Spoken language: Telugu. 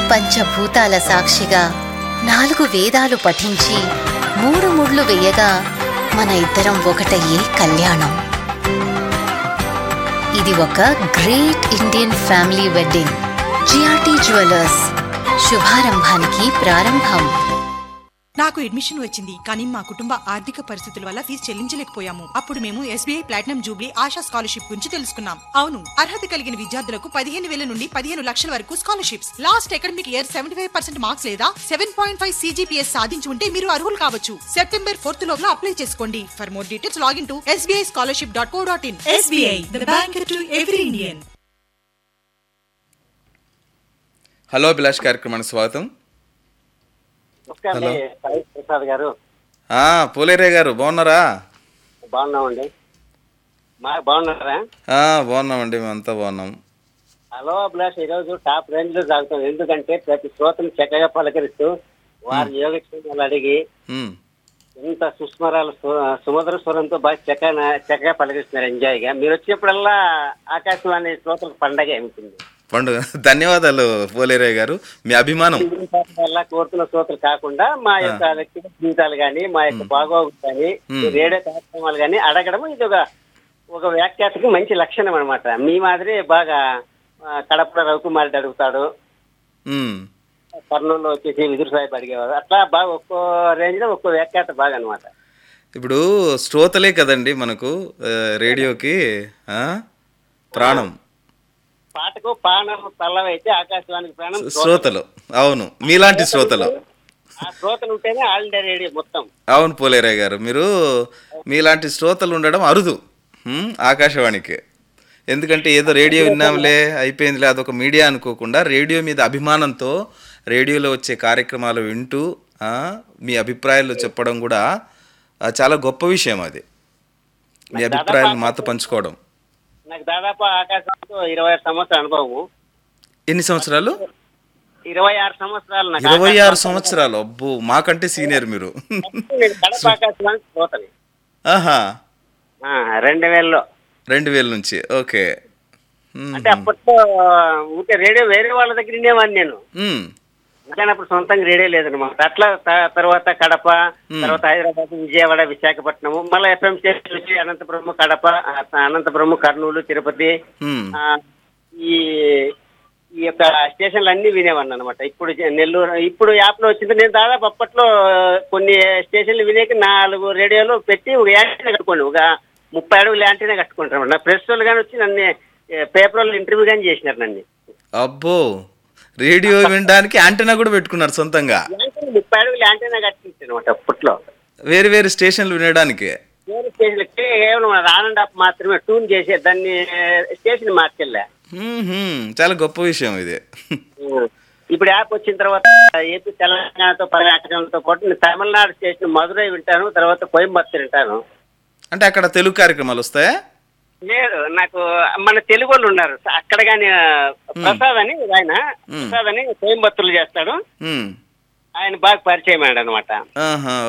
పంచభూతాల సాక్షిగా నాలుగు వేదాలు పఠించి మూడు ముళ్ళు వేయగా మన ఇద్దరం ఒకటయ్యే కళ్యాణం ఇది ఒక great Indian family wedding GRT jewellers శుభారంభానికి ప్రారంభం నాకు అడ్మిషన్ వచ్చింది కానీ మా కుటుంబ ఆర్థిక పరిస్థితుల వల్ల ఫీజు చెల్లించలేకపోయాము అప్పుడు మేము SBI platinum jubilee Asha scholarship గురించి తెలుసుకున్నాం అవును అర్హత కలిగిన విద్యార్థులకు పదిహేను వేల నుండి పదిహేను లక్షల వరకు scholarships last academic year seventy five percent marks లేదా సెవెన్ పాయింట్ ఫైవ్ సీజీపీఎస్ సాధించి ఉంటే మీరు అర్హులు కావచ్చు సెప్టెంబర్ ఫోర్త్ లోపల అప్లై చేసుకోండి for more details login to SBI scholarship dot co dot in SBI the bank to every Indian hello Abhilash కార్యక్రమానికి స్వాగతం నమస్కారం అండి సాయి ప్రసాద్ గారు ఆ, పోలేరే గారు బాగున్నారా బాగున్నామండి మా బాగున్నారా ఆ, బాగున్నామండి మేమంతా బాగున్నాం హలో అభిలాష్ ఈరోజు టాప్ రేంజ్ లో సాగుతాం ఎందుకంటే ప్రతి శ్రోతను చక్కగా పలకరిస్తూ వారి యోగక్షేమాలు అడిగి ఉమ్, ఇంత సుస్మరాలు సు- సుమధుర స్వరంతో బాగా చక్కగా చక్కగా పలకరిస్తున్నారు ఎంజాయ్ గా మీరు వచ్చినప్పుడల్లా ఆకాశవాణి శ్రోతలకు పండగ ఉంటుంది పండుగ ధన్యవాదాలు పోలేరే గారు మీ అభిమానం వల్ల కోరుతున్న శ్రోతలు కాకుండా మా యొక్క వ్యక్తిగత జీవితాలు కానీ మా యొక్క బాగోగులు కానీ ఈ రేడియో కార్యక్రమాలు కానీ అడగడం ఇది ఒక ఒక వ్యాఖ్యాతకి మంచి లక్షణం అన్నమాట మీ మాదిరి బాగా ఆ, కడప రవికుమారెడ్డి అడుగుతాడు ఉమ్, కర్నూలులో వచ్చేసి విదురు సాహిబ్ అడిగేవారు అట్లా బాగా ఒక్కో రేంజ్ లో ఒక్కో వ్యాఖ్యాత బాగా అనమాట ఇప్పుడు శ్రోతలే కదండి మనకు ఆ, రేడియోకి ఆ, ప్రాణం పాటకు పానం తల్లవైతే ఆకాశవాణికి ప్రాణం శ్రోతలు అవును మీలాంటి శ్రోతలు ఆ శ్రోతలు ఉంటేనే ఆల్ ఇండియా రేడియో మొత్తం అవును పోలేరే గారు మీరు మీలాంటి శ్రోతలు ఉండడం అరుదు ఉమ్, ఆకాశవాణికి ఎందుకంటే ఏదో రేడియో విన్నాంలే అయిపోయిందిలే అదొక మీడియా అనుకోకుండా రేడియో మీద అభిమానంతో రేడియోలో వచ్చే కార్యక్రమాలు వింటూ ఆ, మీ అభిప్రాయాలు చెప్పడం కూడా ఆ, చాలా గొప్ప విషయం అది మీ అభిప్రాయాలు మాతో పంచుకోవడం నాకు దాదాపు ఆకాశవాణితో ఇరవై ఆరు సంవత్సరాల అనుభవము ఎన్ని సంవత్సరాలు ఇరవై ఆరు సంవత్సరాలు నాకు ఇరవై ఆరు ఆకాశవాణి- సంవత్సరాలు అబ్బో మాకంటే సీనియర్ మీరు నేను కడప ఆకాశవాణి శ్రోతని ఆహా ఆ, రెండు వేలలో రెండు వేల నుంచి ఓకే ఉమ్, అంటే అప్పట్లో ఊరికే రేడియో వేరే వాళ్ళ దగ్గర వినేవాడిని నేను ఉమ్, కానీ అప్పుడు సొంతంగా రేడియో లేదనమాట అట్లా త- తర్వాత కడప తర్వాత హైదరాబాద్ విజయవాడ విశాఖపట్నము మళ్ళీ ఎఫ్ఎం స్టేషన్ వచ్చి అనంతపురము కడప ఆ, అనంతపురము కర్నూలు తిరుపతి ఉమ్, ఆ, ఈ ఈ యొక్క స్టేషన్లు అన్ని వినేవాడిని అనమాట ఇప్పుడు జ- నెల్లూరు ఇప్పుడు యాప్ లో వచ్చింది నేను దాదాపు అప్పట్లో కొన్ని స్టేషన్లు వినేకి నాలుగు రేడియోలు పెట్టి ఒక యాంటీనా కట్టుకోండి ఒక ముప్పై అడుగులు యాంటీనా కట్టుకుంటారు నా ప్రెస్ వాళ్ళు కానీ వచ్చి నన్ను పేపర్ వాళ్ళు ఇంటర్వ్యూ కానీ చేసినారు నన్ను అబ్బో రేడియో వినడానికి యాంటెనా కూడా పెట్టుకున్నారు సొంతంగా యాంటీనా ముప్పై అడుగులు యాంటీనా కట్టించాను అనమాట అప్పట్లో వేరు వేరు స్టేషన్లు వినడానికి వేరే స్టేషన్ కేవలం ఆన్ అండ్ ఆఫ్ మాత్రమే ట్యూన్ చేసే దాన్ని స్టేషన్ మార్చెళ్ళా మ్మ్హ్మ్. చాలా గొప్ప విషయం ఇది ఇప్పుడు యాప్ వచ్చిన తర్వాత ఏపీ తెలంగాణతో పర్యాటకంతో పాటు నేను తమిళనాడు స్టేషన్ మధురై వింటాను తర్వాత కోయంబత్తూర్ వింటాను అంటే అక్కడ తెలుగు కార్యక్రమాలు వస్తాయా లేదు నాకు మన తెలుగు వాళ్ళు ఉన్నారు అక్కడ కానీ ప్రసాద్ అని ఆయన ప్రసాద్ అని కోయంబత్తూర్లు చేస్తాడు మ్మ్. ఆయన బాగా పరిచయం అనమాట ఆహా